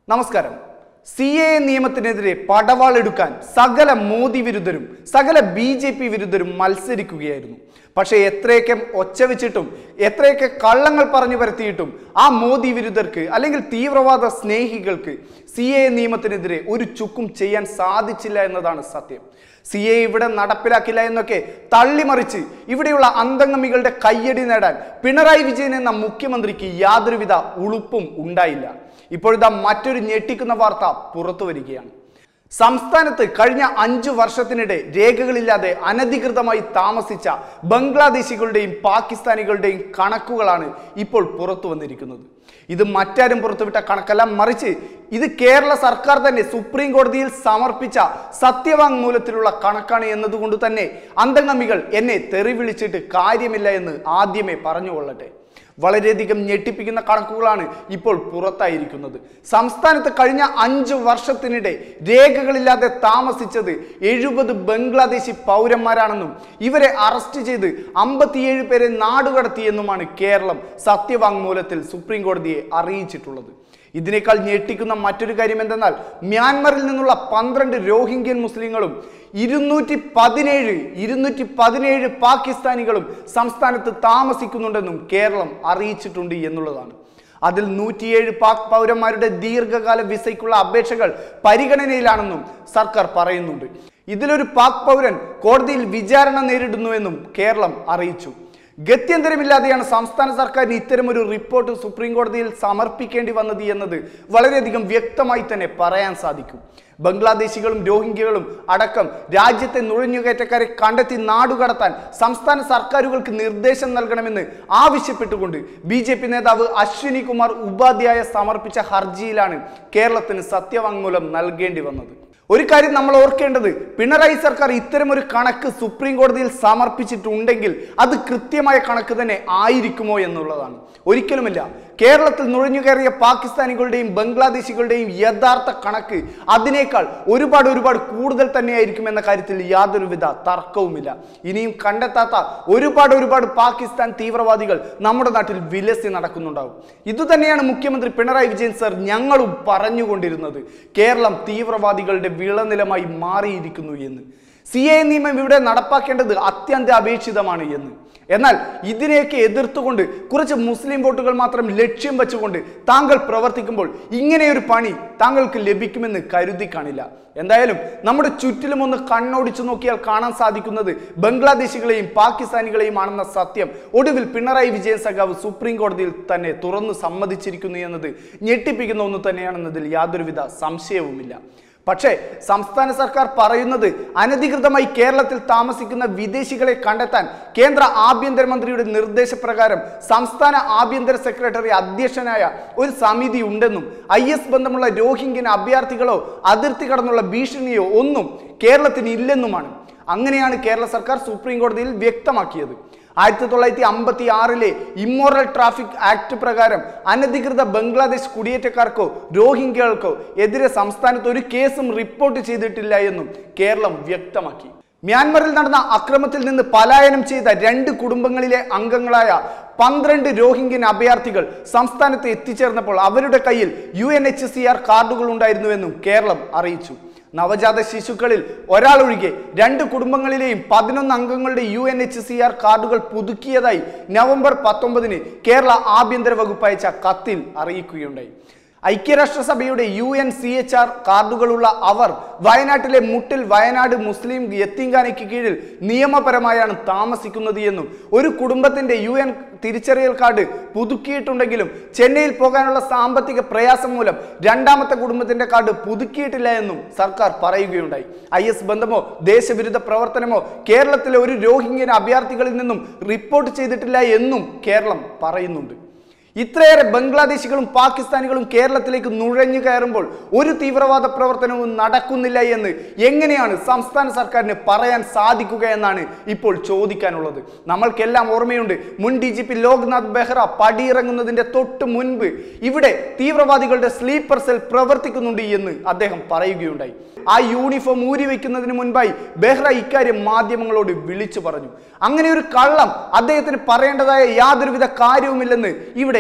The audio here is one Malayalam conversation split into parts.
നമസ്കാരം സി എ നിയമത്തിനെതിരെ പടവാളെടുക്കാൻ സകല മോദി വിരുദ്ധരും സകല ബി ജെ പി വിരുദ്ധരും മത്സരിക്കുകയായിരുന്നു പക്ഷേ എത്രയൊക്കെ ഒച്ച വെച്ചിട്ടും എത്രയൊക്കെ കള്ളങ്ങൾ പറഞ്ഞു പരത്തിയിട്ടും ആ മോദി വിരുദ്ധർക്ക് അല്ലെങ്കിൽ തീവ്രവാദ സ്നേഹികൾക്ക് സി എ നിയമത്തിനെതിരെ ഒരു ചുക്കും ചെയ്യാൻ സാധിച്ചില്ല എന്നതാണ് സത്യം സി എ ഇവിടെ നടപ്പിലാക്കില്ല എന്നൊക്കെ തള്ളിമറിച്ച് ഇവിടെയുള്ള അന്തംഗമികളുടെ കയ്യടി നേടാൻ പിണറായി വിജയൻ എന്ന മുഖ്യമന്ത്രിക്ക് യാതൊരുവിധ ഉളുപ്പും ഉണ്ടായില്ല ഇപ്പോഴിതാ മറ്റൊരു ഞെട്ടിക്കുന്ന വാർത്ത പുറത്തു വരികയാണ് സംസ്ഥാനത്ത് കഴിഞ്ഞ അഞ്ചു വർഷത്തിനിടെ രേഖകളില്ലാതെ അനധികൃതമായി താമസിച്ച ബംഗ്ലാദേശികളുടെയും പാകിസ്ഥാനികളുടെയും കണക്കുകളാണ് ഇപ്പോൾ പുറത്തു വന്നിരിക്കുന്നത് ഇത് മറ്റാരും പുറത്തുവിട്ട കണക്കല്ല മറിച്ച് ഇത് കേരള സർക്കാർ തന്നെ സുപ്രീം കോടതിയിൽ സമർപ്പിച്ച സത്യവാങ്മൂലത്തിലുള്ള കണക്കാണ് എന്നതുകൊണ്ട് തന്നെ അന്തംഗമികൾ എന്നെ തെറി വിളിച്ചിട്ട് കാര്യമില്ല എന്ന് ആദ്യമേ പറഞ്ഞുകൊള്ളട്ടെ വളരെയധികം ഞെട്ടിപ്പിക്കുന്ന കണക്കുകളാണ് ഇപ്പോൾ പുറത്തായിരിക്കുന്നത് സംസ്ഥാനത്ത് കഴിഞ്ഞ അഞ്ച് വർഷത്തിനിടെ രേഖകളില്ലാതെ താമസിച്ചത് എഴുപത് ബംഗ്ലാദേശി പൗരന്മാരാണെന്നും ഇവരെ അറസ്റ്റ് ചെയ്ത് അമ്പത്തിയേഴ് പേരെ നാടുകടത്തിയെന്നുമാണ് കേരളം സത്യവാങ്മൂലത്തിൽ സുപ്രീം കോടതിയെ അറിയിച്ചിട്ടുള്ളത് ഇതിനേക്കാൾ ഞെട്ടിക്കുന്ന മറ്റൊരു കാര്യം എന്തെന്നാൽ മ്യാൻമറിൽ നിന്നുള്ള പന്ത്രണ്ട് രോഹിംഗ്യൻ മുസ്ലിങ്ങളും ഇരുന്നൂറ്റി പതിനേഴ് ഇരുന്നൂറ്റി പതിനേഴ് പാകിസ്ഥാനികളും സംസ്ഥാനത്ത് താമസിക്കുന്നുണ്ടെന്നും കേരളം അറിയിച്ചിട്ടുണ്ട് എന്നുള്ളതാണ് അതിൽ നൂറ്റിയേഴ് പാക് പൗരന്മാരുടെ ദീർഘകാല വിസയ്ക്കുള്ള അപേക്ഷകൾ പരിഗണനയിലാണെന്നും സർക്കാർ പറയുന്നുണ്ട് ഇതിലൊരു പാക് പൗരൻ കോടതിയിൽ വിചാരണ നേരിടുന്നുവെന്നും കേരളം അറിയിച്ചു ഗത്യന്തരമില്ലാതെയാണ് സംസ്ഥാന സർക്കാരിന് ഇത്തരമൊരു റിപ്പോർട്ട് സുപ്രീം കോടതിയിൽ സമർപ്പിക്കേണ്ടി വന്നത് എന്നത് വളരെയധികം വ്യക്തമായി തന്നെ പറയാൻ സാധിക്കും ബംഗ്ലാദേശികളും രോഹിംഗ്യകളും അടക്കം രാജ്യത്തെ നുഴഞ്ഞുകയറ്റക്കാരെ കണ്ടെത്തി നാടുകടത്താൻ സംസ്ഥാന സർക്കാരുകൾക്ക് നിർദ്ദേശം നൽകണമെന്ന് ആവശ്യപ്പെട്ടുകൊണ്ട് ബി ജെ പി നേതാവ് അശ്വിനി കുമാർ ഉപാധ്യായ സമർപ്പിച്ച ഹർജിയിലാണ് കേരളത്തിന് സത്യവാങ്മൂലം നൽകേണ്ടി വന്നത് ഒരു കാര്യം നമ്മൾ ഓർക്കേണ്ടത് പിണറായി സർക്കാർ ഇത്തരം ഒരു കണക്ക് സുപ്രീം കോടതിയിൽ സമർപ്പിച്ചിട്ടുണ്ടെങ്കിൽ അത് കൃത്യമായ കണക്ക് തന്നെ ആയിരിക്കുമോ എന്നുള്ളതാണ് ഒരിക്കലുമില്ല കേരളത്തിൽ നുഴഞ്ഞുകയറിയ പാകിസ്ഥാനികളുടെയും ബംഗ്ലാദേശികളുടെയും യഥാർത്ഥ കണക്ക് അതിനേക്കാൾ ഒരുപാട് ഒരുപാട് കൂടുതൽ തന്നെയായിരിക്കും എന്ന കാര്യത്തിൽ യാതൊരുവിധ തർക്കവുമില്ല ഇനിയും കണ്ടെത്താത്ത ഒരുപാട് ഒരുപാട് പാകിസ്ഥാൻ തീവ്രവാദികൾ നമ്മുടെ നാട്ടിൽ വിലസി നടക്കുന്നുണ്ടാവും ഇതുതന്നെയാണ് മുഖ്യമന്ത്രി പിണറായി വിജയൻ സർ ഞങ്ങളും പറഞ്ഞുകൊണ്ടിരുന്നത് കേരളം തീവ്രവാദികളുടെ വിളനിലമായി മാറിയിരിക്കുന്നു എന്ന് സി എ നിയമം ഇവിടെ നടപ്പാക്കേണ്ടത് അത്യന്താപേക്ഷിതമാണ് എന്ന് എന്നാൽ ഇതിനെയൊക്കെ എതിർത്തുകൊണ്ട് കുറച്ച് മുസ്ലിം വോട്ടുകൾ മാത്രം ലക്ഷ്യം വെച്ചുകൊണ്ട് താങ്കൾ പ്രവർത്തിക്കുമ്പോൾ ഇങ്ങനെയൊരു പണി താങ്കൾക്ക് ലഭിക്കുമെന്ന് കരുതി കാണില്ല എന്തായാലും നമ്മുടെ ചുറ്റിലും ഒന്ന് കണ്ണോടിച്ചു നോക്കിയാൽ കാണാൻ സാധിക്കുന്നത് ബംഗ്ലാദേശികളെയും പാകിസ്ഥാനികളെയും ആണെന്ന സത്യം ഒടുവിൽ പിണറായി വിജയൻ സഖാവ് സുപ്രീം കോടതിയിൽ തന്നെ തുറന്നു സമ്മതിച്ചിരിക്കുന്നു എന്നത് ഞെട്ടിപ്പിക്കുന്ന ഒന്ന് തന്നെയാണെന്നതിൽ യാതൊരുവിധ സംശയവുമില്ല പക്ഷേ സംസ്ഥാന സർക്കാർ പറയുന്നത് അനധികൃതമായി കേരളത്തിൽ താമസിക്കുന്ന വിദേശികളെ കണ്ടെത്താൻ കേന്ദ്ര ആഭ്യന്തരമന്ത്രിയുടെ നിർദ്ദേശപ്രകാരം സംസ്ഥാന ആഭ്യന്തര സെക്രട്ടറി അധ്യക്ഷനായ ഒരു സമിതി ഉണ്ടെന്നും ഐ എസ് ബന്ധമുള്ള രോഹിംഗ്യൻ അഭയാർത്ഥികളോ അതിർത്തി കടന്നുള്ള ഭീഷണിയോ ഒന്നും കേരളത്തിന് ഇല്ലെന്നുമാണ് അങ്ങനെയാണ് കേരള സർക്കാർ സുപ്രീം കോടതിയിൽ വ്യക്തമാക്കിയത് ആയിരത്തി തൊള്ളായിരത്തി അമ്പത്തി ആറിലെ ഇമ്മോറൽ ട്രാഫിക് ആക്ട് പ്രകാരം അനധികൃത ബംഗ്ലാദേശ് കുടിയേറ്റക്കാർക്കോ രോഹിംഗ്യകൾക്കോ എതിരെ സംസ്ഥാനത്ത് ഒരു കേസും റിപ്പോർട്ട് ചെയ്തിട്ടില്ല എന്നും കേരളം വ്യക്തമാക്കി മ്യാൻമറിൽ നടന്ന അക്രമത്തിൽ നിന്ന് പലായനം ചെയ്ത രണ്ട് കുടുംബങ്ങളിലെ അംഗങ്ങളായ പന്ത്രണ്ട് രോഹിംഗ്യൻ അഭയാർത്ഥികൾ സംസ്ഥാനത്ത് എത്തിച്ചേർന്നപ്പോൾ അവരുടെ കയ്യിൽ U N H C R കാർഡുകൾ ഉണ്ടായിരുന്നുവെന്നും കേരളം അറിയിച്ചു നവജാത ശിശുക്കളിൽ ഒരാളൊഴികെ രണ്ട് കുടുംബങ്ങളിലെയും പതിനൊന്ന് അംഗങ്ങളുടെ U N H C R കാർഡുകൾ പുതുക്കിയതായി നവംബർ പത്തൊമ്പതിന് കേരള ആഭ്യന്തര വകുപ്പ് അയച്ച കത്തിൽ അറിയിക്കുകയുണ്ടായി ഐക്യരാഷ്ട്രസഭയുടെ U N C H R കാർഡുകളുള്ള അവർ വയനാട്ടിലെ മുട്ടിൽ വയനാട് മുസ്ലിം യത്തീങ്കാനയ്ക്ക് കീഴിൽ നിയമപരമായാണ് താമസിക്കുന്നത് എന്നും ഒരു കുടുംബത്തിന്റെ യു എൻ തിരിച്ചറിയൽ കാർഡ് പുതുക്കിയിട്ടുണ്ടെങ്കിലും ചെന്നൈയിൽ പോകാനുള്ള സാമ്പത്തിക പ്രയാസം മൂലം രണ്ടാമത്തെ കുടുംബത്തിന്റെ കാർഡ് പുതുക്കിയിട്ടില്ല എന്നും സർക്കാർ പറയുകയുണ്ടായി ഐ എസ് ബന്ധമോ ദേശവിരുദ്ധ പ്രവർത്തനമോ കേരളത്തിലെ ഒരു രോഹിംഗ്യൻ അഭയാർത്ഥികളിൽ നിന്നും റിപ്പോർട്ട് ചെയ്തിട്ടില്ല എന്നും കേരളം പറയുന്നുണ്ട് ഇത്രയേറെ ബംഗ്ലാദേശികളും പാകിസ്ഥാനികളും കേരളത്തിലേക്ക് നുഴഞ്ഞു കയറുമ്പോൾ ഒരു തീവ്രവാദ പ്രവർത്തനവും നടക്കുന്നില്ല എന്ന് എങ്ങനെയാണ് സംസ്ഥാന സർക്കാരിന് പറയാൻ സാധിക്കുക എന്നാണ് ഇപ്പോൾ ചോദിക്കാനുള്ളത് നമ്മൾക്കെല്ലാം ഓർമ്മയുണ്ട് മുൻ D G P Loknath Behra പടിയിറങ്ങുന്നതിന്റെ തൊട്ട് മുൻപ് ഇവിടെ തീവ്രവാദികളുടെ സ്ലീപ്പർ സെൽ പ്രവർത്തിക്കുന്നുണ്ട് എന്ന് അദ്ദേഹം പറയുകയുണ്ടായി ആ യൂണിഫോം ഊരി വെക്കുന്നതിന് മുൻപായി ബെഹ്റ ഇക്കാര്യം മാധ്യമങ്ങളോട് വിളിച്ചു പറഞ്ഞു അങ്ങനെ ഒരു കള്ളം അദ്ദേഹത്തിന് പറയേണ്ടതായ യാതൊരുവിധ കാര്യവുമില്ലെന്ന് ഇവിടെ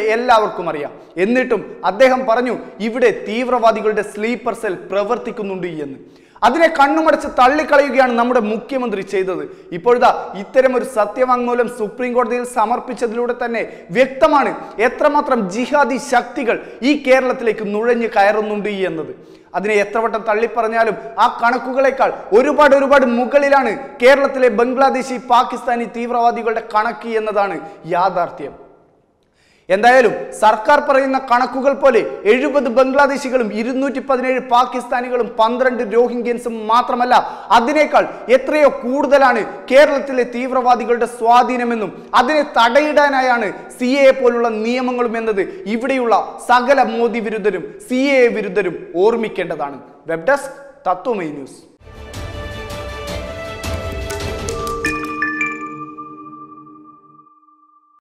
എല്ലാവർക്കും അറിയാം എന്നിട്ടും അദ്ദേഹം പറഞ്ഞു ഇവിടെ തീവ്രവാദികളുടെ സ്ലീപ്പർ സെൽ പ്രവർത്തിക്കുന്നുണ്ട് എന്ന് അതിനെ കണ്ണുമടച്ച് തള്ളിക്കളയുകയാണ് നമ്മുടെ മുഖ്യമന്ത്രി ചെയ്തത് ഇപ്പോഴത്തെ ഇത്തരം ഒരു സത്യവാങ്മൂലം സുപ്രീം കോടതിയിൽ സമർപ്പിച്ചതിലൂടെ തന്നെ വ്യക്തമാണ് എത്രമാത്രം ജിഹാദി ശക്തികൾ ഈ കേരളത്തിലേക്ക് നുഴഞ്ഞു കയറുന്നുണ്ട് എന്നത് അതിനെ എത്ര വട്ടം തള്ളിപ്പറഞ്ഞാലും ആ കണക്കുകളെക്കാൾ ഒരുപാട് ഒരുപാട് മുകളിലാണ് കേരളത്തിലെ ബംഗ്ലാദേശി പാകിസ്ഥാനി തീവ്രവാദികളുടെ കണക്ക് എന്നതാണ് യാഥാർത്ഥ്യം എന്തായാലും സർക്കാർ പറയുന്ന കണക്കുകൾ പോലെ എഴുപത് ബംഗ്ലാദേശികളും ഇരുന്നൂറ്റി പതിനേഴ് പാകിസ്ഥാനികളും പന്ത്രണ്ട് രോഹിംഗ്യൻസും മാത്രമല്ല അതിനേക്കാൾ എത്രയോ കൂടുതലാണ് കേരളത്തിലെ തീവ്രവാദികളുടെ സ്വാധീനമെന്നും അതിനെ തടയിടാനായാണ് സി എ പോലുള്ള നിയമങ്ങളും എന്നത് ഇവിടെയുള്ള സകല മോദി വിരുദ്ധരും സി എ വിരുദ്ധരും ഓർമ്മിക്കേണ്ടതാണ് വെബ് ഡെസ്ക് തത്വമൈ ന്യൂസ്